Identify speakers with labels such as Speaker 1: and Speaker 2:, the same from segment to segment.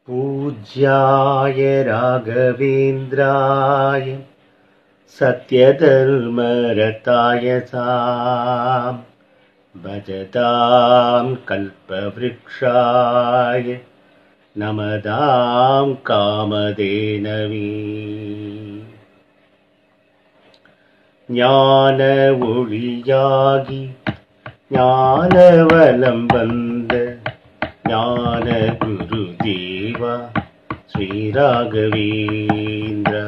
Speaker 1: पूज्याय राघवेन्द्राय सत्यधर्मरताय सां भजतां कल्पवृक्षाय नमदां कामधेनवे ஞான ஒளியாகி ஞானவலம் வந்த ஞான குரு தேவா ஸ்ரீராகவேந்திரா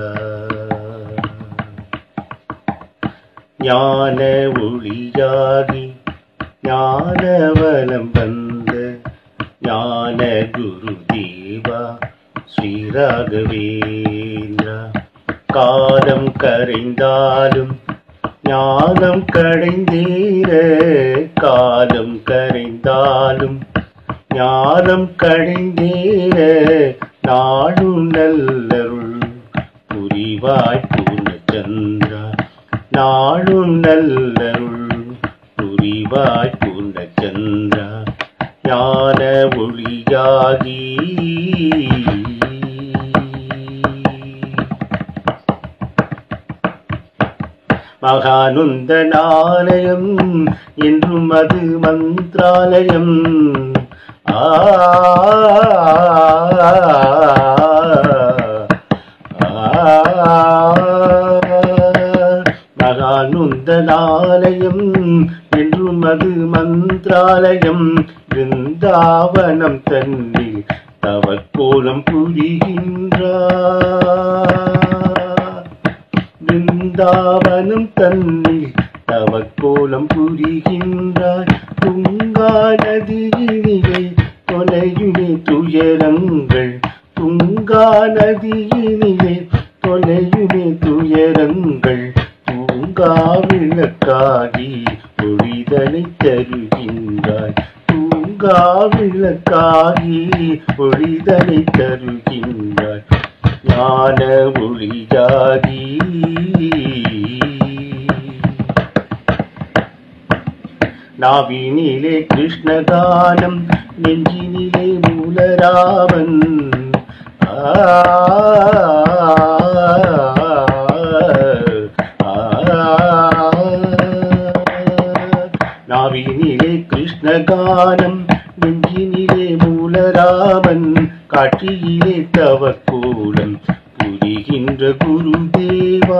Speaker 1: ஞான ஒளியாகி ஞானவலம் வந்த ஞான குரு தேவா ஸ்ரீராகவேந்திரா காலம் கரைந்தாலும் ஞானம் கடைந்தீர காலம் கரைந்தாலும் ஞானம் கடைந்தீர நாடும் நல்லருள் புரிவாய் பூர்ணச்சந்திரா நாடும் நல்லருள் புரிவாய் பூர்ணச்சந்திரா ஞான ஒளியாகி மகானுந்தனாலயம் என்றும் அது மந்திராலயம் ஆ மகானுந்தனாலயம் என்றும் அது மந்திராலயம் பிருந்தாவனம் தன்னில் தவக்கோலம் புரிகின்றார் பிருந்தாவனம் தன்னில் தவக்கோலம் புரிகின்றாய் துங்கா நதியினிலே தொலையுமே துயரங்கள் துங்கா நதியினிலே தொலையுமே துயரங்கள் தூங்கா விளக்காகி ஒளிதனை தருகின்றாய் தூங்கா விளக்காகி ஒளிதனை தருகின்றாய் ஞான ஒளியாகி நாவினிலே கிருஷ்ணகானம் நெஞ்சினிலே மூலராமன் ஆ, ஆ, நாவினிலே கிருஷ்ணகானம் நெஞ்சினிலே மூலராமன் காட்சியிலே தவக்கோலம் புரிகின்ற குருதேவா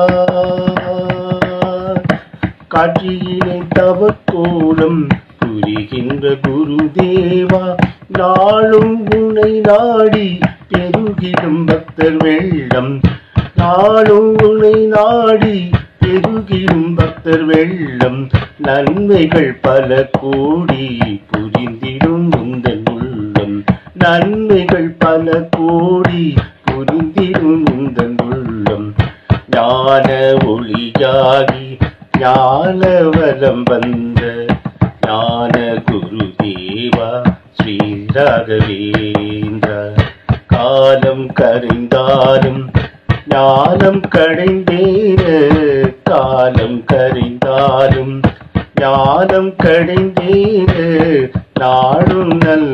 Speaker 1: காட்சியிலே தவக்கோலம் புரிகின்ற குருதேவா நாளும் உனை நாடி பெருகிடும் பக்தர் வெள்ளம் நாளும் உனை நாடி பெருகிடும் பக்தர் வெள்ளம் நன்மைகள் பல கோடி புரிந்திடும் உந்தன் உள்ளம் நன்மைகள் பல கோடி புரிந்திடும் உந்தன் உள்ளம் ஞான ஒளியாகி ஞான வலம் வந்த ஞான குரு தேவா ஸ்ரீ ராகவேந்திர காலம் கரைந்தாலும் ஞானம் கடைந்தேன காலம் கரைந்தாலும் ஞானம் கடைந்தேன நாடும் நல்ல